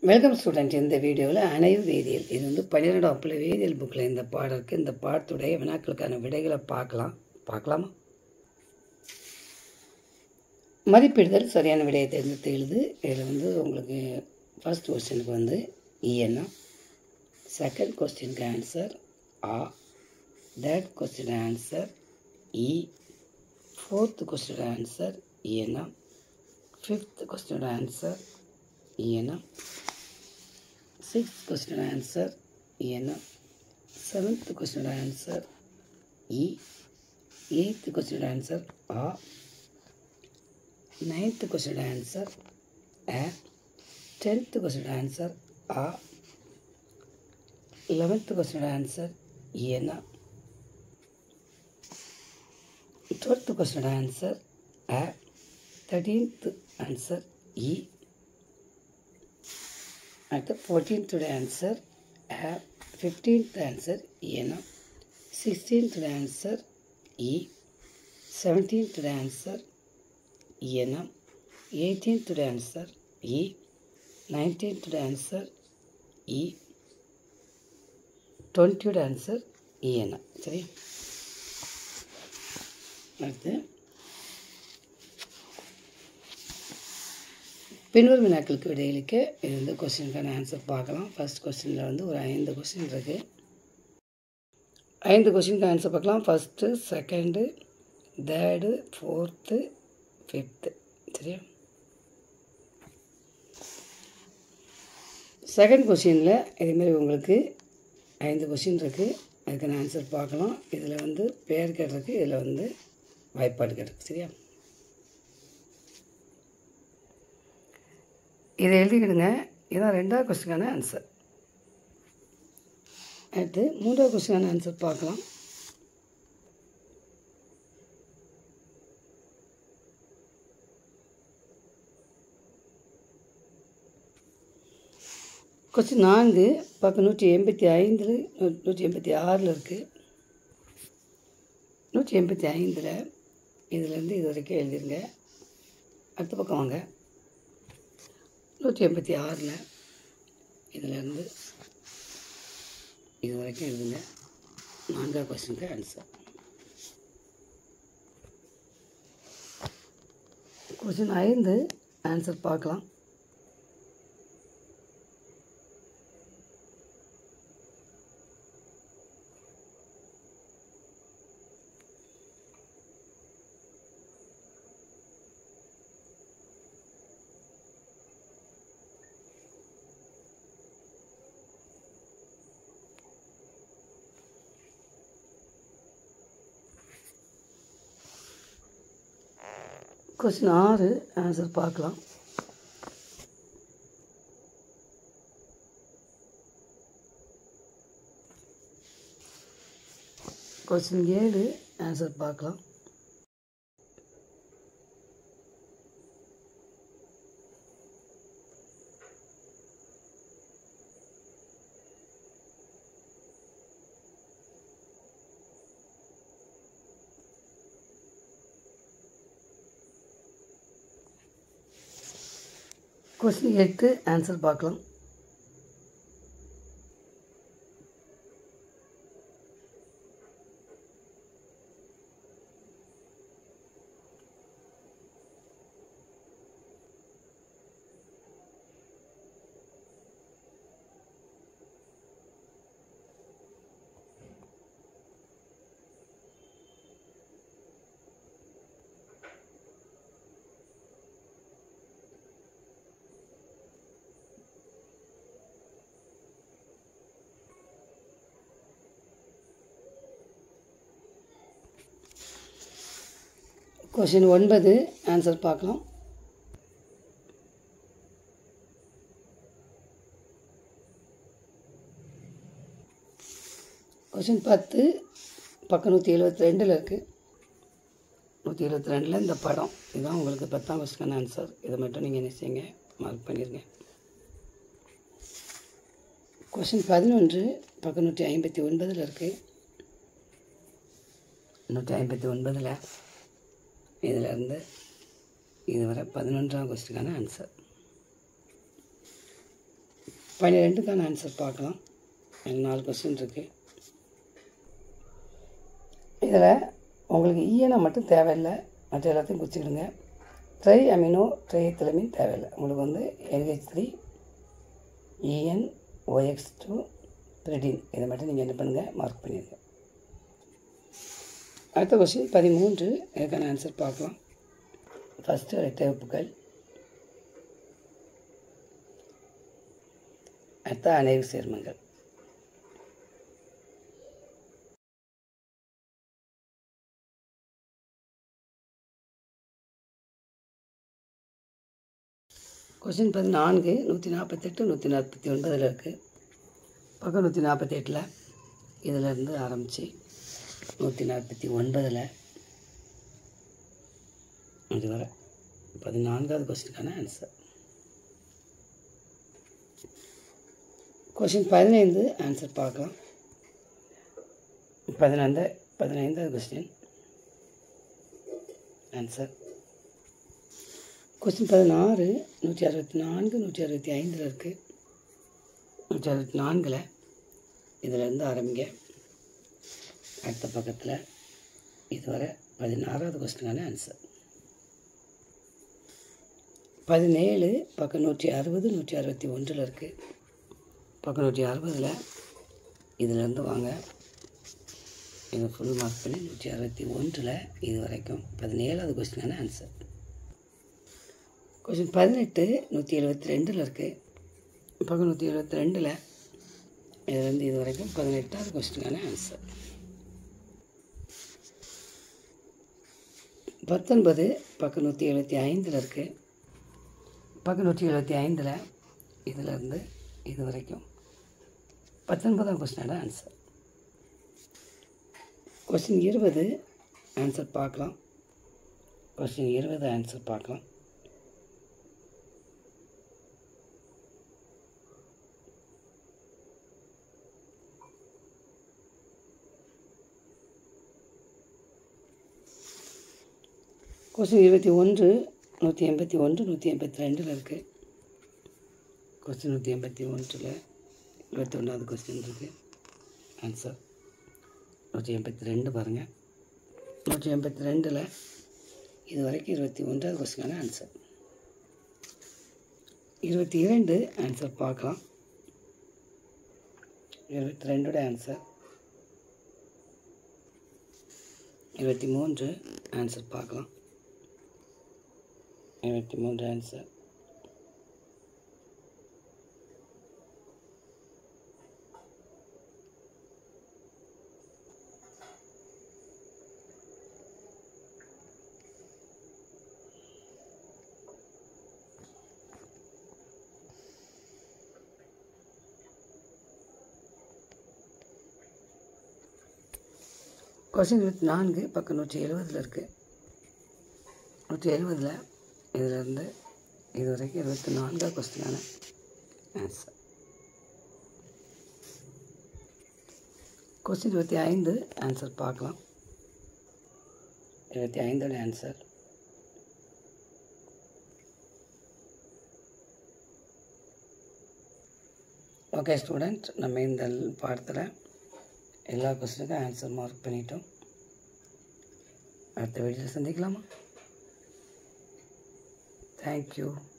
welcome student இந்த வீடியோவில் அணைவு வேதியியல் இது வந்து பன்னிரெண்டாம் வகுப்புல வேதியியல் புக்கில் இந்த பாடம் இருக்குது இந்த பாடத்துடைய வினாக்களுக்கான விடைகளை பார்க்கலாம் பார்க்கலாமா மதிப்பிடுதல் சரியான விடையை தேர்ந்தெடுத்து எழுது இதில் வந்து உங்களுக்கு ஃபர்ஸ்ட் கொஸ்டினுக்கு வந்து இஎன்னா செகண்ட் கொஸ்டினுக்கு ஆன்சர் ஆ தேர்ட் கொஸ்டின் ஆன்சர் இ ஃபோர்த் கொஸ்டின் ஆன்சர் இஎன்னா ஃபிஃப்த் கொஸ்டினோட ஆன்சர் இஎன்னா சிக்ஸ்த் கொஸ்டினோட ஆன்சர் இஎன்னா செவன்த் கொஸ்டினோட ஆன்சர் இ எயித்து கொஸ்டினோட ஆன்சர் ஆ நைன்த்து கொஸ்டினோட ஆன்சர் அ டென்த்து கொஸ்டினோட ஆன்சர் ஆ லெவன்த்து கொஸ்டினோட ஆன்சர் இஎன்னா டுவெல்த்து கொஸ்டினோட ஆன்சர் அ தேர்டீன்த் ஆன்சர் இ அடுத்து ஃபோர்டீன்த்துடைய ஆன்சர் அ ஃபிஃப்டீன்த் ஆன்சர் ஏன்னா சிக்ஸ்டீன்த்துடைய ஆன்சர் இ செவன்டீன்த்துடைய ஆன்சர் ஏன்னா எயிட்டீன்த்துடைய ஆன்சர் இ நைன்டீன்த்துடைய ஆன்சர் இ டுவெண்ட்டியோட ஆன்சர் இஎன்னா சரி அடுத்து பின்வரும் வினாக்களுக்கு விடையளிக்க இது வந்து கொஸ்டினுக்கான ஆன்சர் பார்க்கலாம் ஃபர்ஸ்ட் கொஸ்டினில் வந்து ஒரு ஐந்து கொஸ்டின் இருக்குது ஐந்து கொஸ்டினுக்கு ஆன்சர் பார்க்கலாம் first second third fourth fifth சரியா செகண்ட் கொஸ்டினில் இதேமாரி உங்களுக்கு ஐந்து கொஸ்டின் இருக்குது அதுக்கான ஆன்சர் பார்க்கலாம் இதில் வந்து பேர் கேட்டிருக்கு இதில் வந்து வாய்ப்பாடு கேட்டிருக்கு சரியா இதை எழுதிக்கிடுங்க இதான் ரெண்டாவது கொஸ்டினுக்கான ஆன்சர் அடுத்து மூன்றாவது கொஸ்டினுக்கான ஆன்சர் பார்க்கலாம் கொஸ்டின் நான்கு பக்கம் நூற்றி எண்பத்தி ஐந்தில் நூற்றி எண்பத்தி ஆறில் இருக்குது நூற்றி எண்பத்தி ஐந்தில் இதுலேருந்து இது வரைக்கும் எழுதிருங்க அடுத்த பக்கம் வாங்க நூற்றி எண்பத்தி ஆறில் இதிலேருந்து இது வரைக்கும் எழுதுங்க நான்காவது கொஸ்டினுக்கு ஆன்சர் கொஸ்டின் ஐந்து ஆன்சர் பார்க்கலாம் கொஸ்டின் ஆறு ஆன்சர் பார்க்கலாம் கொஸ்டின் ஏழு ஆன்சர் பார்க்கலாம் கொஸ்டின் எட்டு ஆன்சர் பார்க்கலாம் கொஷின் ஒன்பது ஆன்சர் பார்க்கலாம் கொஷின் பத்து பக்கம் நூற்றி எழுபத்தி ரெண்டில் இருக்குது நூற்றி எழுபத்தி ரெண்டில் இந்த படம் இதுதான் உங்களுக்கு பத்தாம் கொஸ்டின் ஆன்சர் இதை மட்டும் நீங்கள் என்ன செய்யுங்க மார்க் பண்ணிடுங்க கொஷின் பதினொன்று பக்கம் நூற்றி ஐம்பத்தி ஒன்பதில் இருக்குது நூற்றி ஐம்பத்தி ஒன்பதில் இதிலேருந்து இதுவரை பதினொன்றாம் கொஸ்டினுக்கான ஆன்சர் பன்னிரெண்டுக்கான ஆன்சர் பார்க்கலாம் எனக்கு நாலு கொஸ்டின் இருக்குது இதில் உங்களுக்கு ஈயனை மட்டும் தேவையில்லை மற்ற எல்லாத்தையும் குறிச்சிடுங்க ட்ரை அமினோ ட்ரையத்திலமின் தேவையில்லை உங்களுக்கு வந்து L H three E N O X two த்ரிடின் இதை மட்டும் நீங்கள் என்ன பண்ணுங்கள் மார்க் பண்ணிடுங்க அடுத்த கொஸ்டின் பதிமூன்று இதுக்கான ஆன்சர் பார்க்கலாம் ஃபஸ்ட்டு இரட்டை உப்புக்கள் அடுத்த அணைவு சேர்மங்கள் கொஸ்டின் பதினான்கு நூற்றி நாற்பத்தெட்டு நூற்றி நாற்பத்தி ஒன்பதில் இருக்குது பக்கம் நூற்றி நாற்பத்தெட்டில் இதிலேருந்து ஆரம்பித்து நூற்றி நாற்பத்தி ஒன்பதில் இது வர பதினான்காவது கொஸ்டினுக்கான ஆன்சர் கொஷின் பதினைந்து ஆன்சர் பார்க்கலாம் பதினைந்து பதினைந்தாவது கொஸ்டின் ஆன்சர் கொஸ்டின் பதினாறு நூற்றி அறுபத்தி நான்கு நூற்றி அறுபத்தி ஐந்தில் இருக்குது நூற்றி அறுபத்தி நான்கில் இதிலேருந்து ஆரம்பிங்க அடுத்த பக்கத்தில் இதுவரை பதினாறாவது கொஸ்டினான ஆன்சர் பதினேழு பக்கம் நூற்றி அறுபது நூற்றி அறுபத்தி ஒன்றில் இருக்குது பக்கம் நூற்றி அறுபதில் இதிலேருந்து வாங்க இது ஃபுல் மார்க் பண்ணி நூற்றி அறுபத்தி ஒன்றில் இது வரைக்கும் பதினேழாவது கொஸ்டினான ஆன்சர் கொஸ்டின் பதினெட்டு நூற்றி எழுபத்தி ரெண்டில் இருக்குது பக்கம் நூற்றி எழுபத்தி ரெண்டில் இதுலேருந்து இது வரைக்கும் பதினெட்டாவது கொஸ்டினான ஆன்சர் பத்தொன்பது பக்கம் நூற்றி எழுபத்தி ஐந்தில் இருக்குது பக்கம் நூற்றி எழுபத்தி ஐந்தில் இதிலேருந்து இது வரைக்கும் பத்தொன்பதாம் கொஸ்டினோட ஆன்சர் கொஸ்டின் இருபது ஆன்சர் பார்க்கலாம் கொஸ்டின் இருபது ஆன்சர் பார்க்கலாம் கொஸ்டின் இருபத்தி ஒன்று நூற்றி எண்பத்தி ஒன்று நூற்றி எண்பத்தி ரெண்டில் இருக்குது கொஸ்டின் நூற்றி எண்பத்தி ஒன்றில் இருபத்தி ஒன்றாவது கொஸ்டின் இருக்குது ஆன்சர் நூற்றி எண்பத்தி ரெண்டு பாருங்கள் நூற்றி எண்பத்தி ரெண்டில் இது வரைக்கும் இருபத்தி ஒன்றாவது கொஸ்டினான ஆன்சர் இருபத்தி இரண்டு ஆன்சர் பார்க்கலாம் இருபத்தி ரெண்டோட ஆன்சர் இருபத்தி மூன்று ஆன்சர் பார்க்கலாம் இருபத்தி மூன்று ஆன்சர் கொஸ்டின் இருபத்தி நான்கு பக்கம் நூற்றி எழுபதில் இருக்குது நூற்றி எழுபதில் இதிலேருந்து இது வரைக்கும் இருபத்தி நான்காவது கொஸ்டினான ஆன்சர் கொஸ்டின் இருபத்தி ஐந்து ஆன்சர் பார்க்கலாம் இருபத்தி ஐந்தோட ஆன்சர் ஓகே ஸ்டூடெண்ட் நம்ம இந்த பாடத்தில் எல்லா கொஸ்டினுக்கும் ஆன்சர் மார்க் பண்ணிட்டோம் அடுத்த வீடியோவில் சந்திக்கலாமா தேங்க்யூ